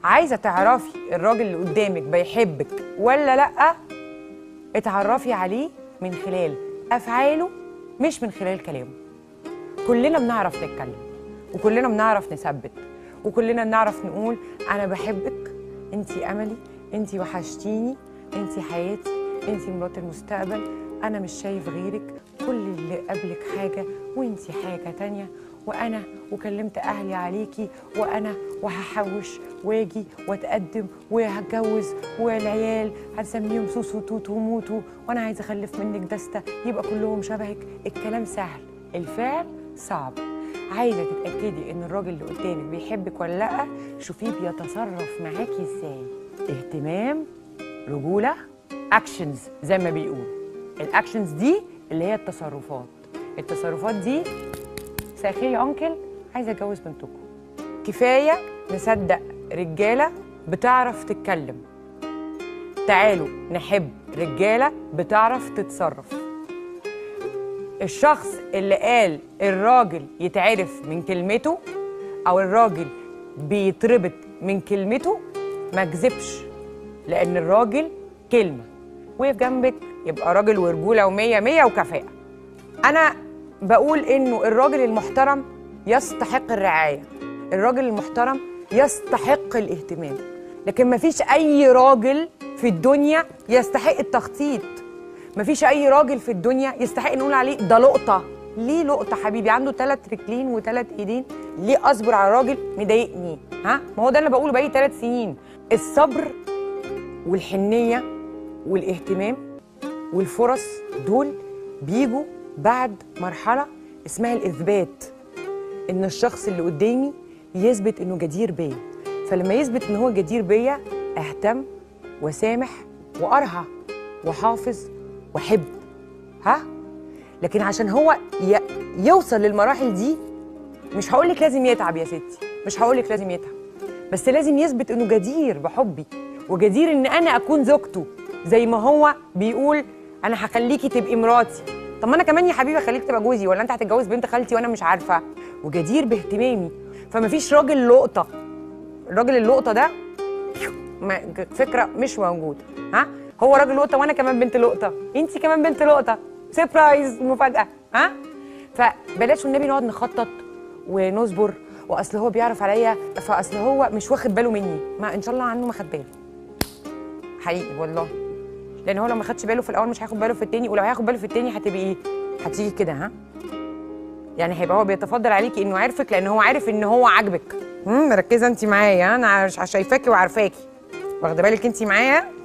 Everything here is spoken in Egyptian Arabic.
عايزه تعرفي الراجل اللي قدامك بيحبك ولا لا اتعرفي عليه من خلال افعاله مش من خلال كلامه كلنا بنعرف نتكلم وكلنا بنعرف نثبت وكلنا بنعرف نقول انا بحبك انتي املي انتي وحشتيني انتي حياتي انتي مرات المستقبل انا مش شايف غيرك كل اللي قبلك حاجه وانتي حاجه تانية وانا وكلمت اهلي عليكي وانا وهحوش واجي واتقدم وهتجوز والعيال هنسميهم سوسو توتو موتو وانا عايزه اخلف منك دستة يبقى كلهم شبهك الكلام سهل الفعل صعب عايزه تتاكدي ان الراجل اللي قدامك بيحبك ولا لا شوفيه بيتصرف معاكي ازاي اهتمام رجوله اكشنز زي ما بيقولوا الاكشنز دي اللي هي التصرفات التصرفات دي ساخي يا انكل عايزه اتجوز بنتكم كفايه نصدق رجاله بتعرف تتكلم تعالوا نحب رجاله بتعرف تتصرف الشخص اللي قال الراجل يتعرف من كلمته او الراجل بيتربط من كلمته ما كذبش لان الراجل كلمه وقف جنبك يبقى راجل ورجوله ومية مية وكفاءه انا بقول انه الراجل المحترم يستحق الرعايه الراجل المحترم يستحق الاهتمام لكن مفيش اي راجل في الدنيا يستحق التخطيط مفيش اي راجل في الدنيا يستحق نقول عليه ده لقطه ليه لقطه حبيبي عنده ثلاث رجلين وثلاث ايدين ليه اصبر على راجل مضايقني ها ما هو ده اللي بقوله بقالي ثلاث سنين الصبر والحنيه والاهتمام والفرص دول بيجوا بعد مرحله اسمها الاثبات ان الشخص اللي قدامي يثبت انه جدير بيا فلما يثبت ان هو جدير بيا اهتم وسامح وارهى وحافظ واحب ها لكن عشان هو ي... يوصل للمراحل دي مش هقولك لازم يتعب يا ستي مش هقولك لازم يتعب بس لازم يثبت انه جدير بحبي وجدير ان انا اكون زوجته زي ما هو بيقول انا هخليكي تبقي مراتي طب ما انا كمان يا حبيبي اخليك تبقى جوزي ولا انت هتتجوز بنت خالتي وانا مش عارفه وجدير باهتمامي فما فيش راجل لقطه الراجل اللقطه ده ما- فكره مش موجوده ها هو راجل لقطه وانا كمان بنت لقطه انت كمان بنت لقطه سيربرايز مفاجاه ها فبلاش والنبي نقعد نخطط ونصبر واصل هو بيعرف عليا فاصل هو مش واخد باله مني ما ان شاء الله عنه ما خد باله حقيقي والله لان هو لو ما خدش باله في الاول مش هياخد باله في التاني ولو هياخد باله في التاني هتبقي ايه هتيجي كده ها يعني هيبقى هو بيتفضل عليكي انه عارفك لان هو عارف ان هو عاجبك امم مركزه انت معايا انا عش- شايفاكي وعارفاكي واخده بالك انت معايا